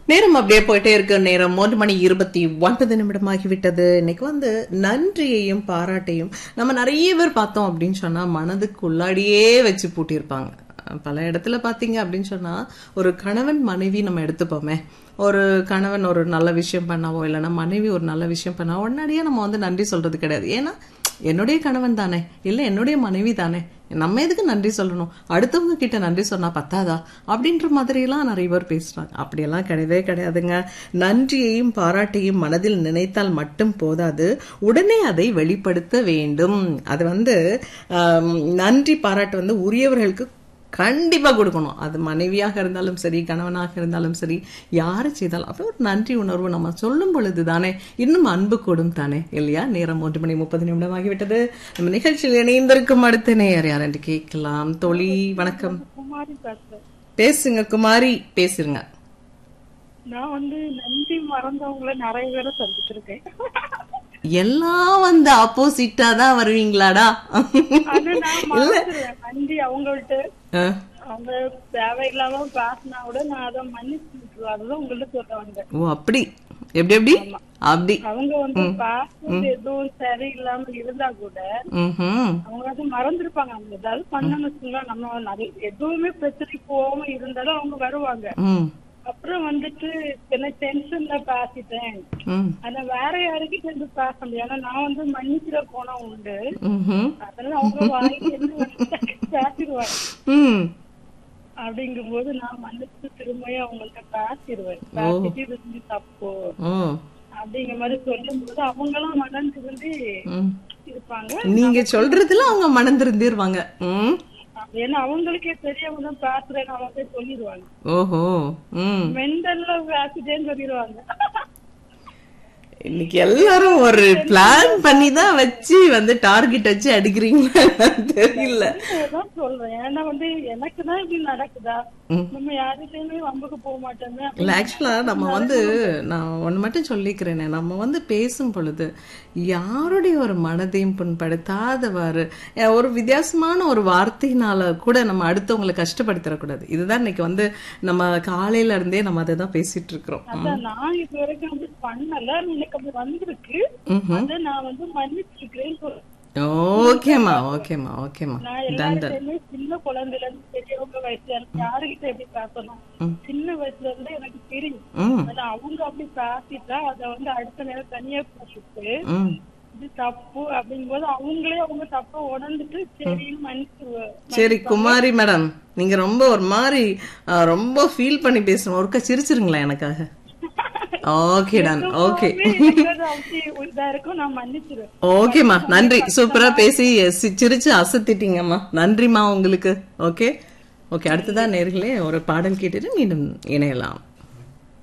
நேரம் அப்படியே போயிட்டே இருக்கு நேரம் மூன்று மணி இருபத்தி ஒன்பது நிமிடமாகிவிட்டது இன்னைக்கு வந்து நன்றியையும் பாராட்டையும் நம்ம நிறைய பேர் பார்த்தோம் அப்படின்னு சொன்னா மனதுக்குள்ளாடியே வச்சு பூட்டியிருப்பாங்க பல இடத்துல பாத்தீங்க அப்படின்னு சொன்னா ஒரு கணவன் மனைவி நம்ம எடுத்துப்போமே ஒரு கணவன் ஒரு நல்ல விஷயம் பண்ணாவோ இல்லைன்னா மனைவி ஒரு நல்ல விஷயம் பண்ணாவோ உடனடியே நம்ம வந்து நன்றி சொல்றது கிடையாது ஏன்னா என்னுடைய கணவன் தானே இல்லை என்னுடைய மனைவி தானே நம்ம எதுக்கு நன்றி சொல்லணும் அடுத்தவங்க கிட்ட நன்றி சொன்னா பத்தாதா அப்படின்ற மாதிரியெல்லாம் நிறைய பேர் பேசுறாங்க அப்படியெல்லாம் கிடையவே கிடையாதுங்க நன்றியையும் பாராட்டையும் மனதில் நினைத்தால் மட்டும் போதாது உடனே அதை வெளிப்படுத்த வேண்டும் அது வந்து ஆம், நன்றி பாராட்டு வந்து உரியவர்களுக்கு கண்டிப்பா கொடுக்கணும் அது மனைவியாக இருந்தாலும் சரி கணவனாக இருந்தாலும் சரி யாரு செய்தாலும் அப்போ ஒரு நன்றி உணர்வு நம்ம சொல்லும் பொழுது தானே இன்னும் அன்பு கூடும் தானே இல்லையா நேரம் ஒன்று மணி முப்பது நிமிடம் ஆகிவிட்டது நம்ம நிகழ்ச்சியில் இணைந்திருக்கும் அடுத்த நேயர் யார் என்று கேட்கலாம் தோழி வணக்கம் குமாரி பேசுறேன் பேசுங்க குமாரி பேசுங்க நான் வந்து நன்றி மறந்தவங்கள நிறைய பேரை சந்திச்சிருக்கேன் எல்லாம் வந்து ஆப்போசிட்டா தான் வருவீங்களாடா ஆனா நான் மறந்துடுவேன் நன்றி அவங்கள்ட்ட அஹ், அவங்க தேவையில்லாம பேசினா கூட நான் அதை மன்னிச்சு விட்டுருவேன் அதுதான் உங்கள்ட்ட சொல்ல வந்தேன் ஓ அப்படி எப்படி எப்படி அப்படி அவங்க வந்து பேசுறது எதுவும் சரியில்லாம இருந்தா கூட ம்ஹும். அவங்க வந்து மறந்துருப்பாங்க அவங்க ஏதாவது பண்ணணும்னு வச்சுக்கோங்களேன், நம்ம நிறைய எதுவுமே பிரச்சனைக்கு போகாம இருந்தாலும் அவங்க வருவாங்க ம் அப்புறம் வந்துட்டு என்ன டென்ஷன்ல பேசிட்டேன் ம் ஆனா வேற யாருக்கிட்ட இருந்து பேச முடியும் ஆனா நான் வந்து மன்னிக்கிற போனா உண்டு ம்ஹும். அதனால அவங்க வாய்க்கு என்ன வந்து பேசிடுவாங்க ம் அப்படிங்கும்போது நான் மன்னிச்சு திரும்பியும் அவங்கள்ட்ட பேசிடுவேன் பேசிட்டு இது செஞ்சு தப்பு ஓ அப்படிங்கிற மாதிரி சொல்லும் போது அவங்களும் மனம் திருந்தி ம் இருப்பாங்க நீங்க சொல்றதுல அவங்க மனம் திருந்திருவாங்க ம் ஏன்னா அவங்களுக்கே தெரியாம தான் பேசுறேன்னு அவங்க சொல்லிடுவாங்க ஓஹோ ம் மெண்டல்ல பேசிட்டேன்னு சொல்லிடுவாங்க இன்னைக்கு எல்லாரும் ஒரு பிளான் பண்ணி தான் வச்சு வந்து டார்கெட் வச்சு அடிக்கிறீங்களா தெரியல அதான் சொல்றேன் ஏன்னா வந்து எனக்கு தான் இப்படி நடக்குதா ம். நம்ம யார்கிட்டயுமே வம்புக்கு போக மாட்டோமே இல்ல ஆக்சுவலா நம்ம வந்து நான் ஒண்ணு மட்டும் சொல்லிக்கிறேனே நம்ம வந்து பேசும் பொழுது யாருடைய ஒரு மனதையும் புண்படுத்தாதவாறு அஹ், ஒரு வித்தியாசமான ஒரு வார்த்தையினால கூட நம்ம அடுத்தவங்களை கஷ்டப்படுத்திடக்கூடாது இதுதான் இன்னைக்கு வந்து நம்ம காலையில இருந்தே நம்ம அதை தான் பேசிட்டு இருக்கிறோம் அதான் நான் இது வரைக்கும் அப்படி பண்ணல எனக்கு அப்படி வந்திருக்கு ம்ஹும். அதை நான் வந்து மன்னிச்சிருக்கிறேன்னு சொல்றேன் ஓகேம்மா ஓகேம்மா ஓகேம்மா நான் எல்லாருக்கையுமே சின்ன குழந்தைல இருந்து பெரியவங்க வயசுல இருந்து யாருகிட்ட எப்படி பேசணும் சின்ன வயசுல இருந்து எனக்கு தெரியும் ம் ஆனா அவங்க அப்படி பேசிட்டா அத வந்து அடுத்த நேரம் தனியா கூப்பிட்டு ம் இது தப்பு அப்படிங்கும்போது அவங்களே அவங்க தப்ப உணர்ந்துட்டு சரின்னு மன்னிச்சு சரி குமாரி மேடம் நீங்க ரொம்ப ஒரு மாதிரி அஹ், ரொம்ப ஃபீல் பண்ணி பேசணும் ஒருக்கா சிரிச்சிருங்களேன் எனக்காக ஓகே டன் ஓகே அப்படி இதா இருக்கும் நான் மன்னிச்சிருவேன் ஓகேம்மா நன்றி சூப்பரா பேசி சி- சிரிச்சு அசத்திட்டீங்கம்மா நன்றிம்மா உங்களுக்கு ஓகே ஓகே அடுத்ததான் நேர்களே ஒரு பாடல் கேட்டுட்டு மீண்டும் இணையலாம்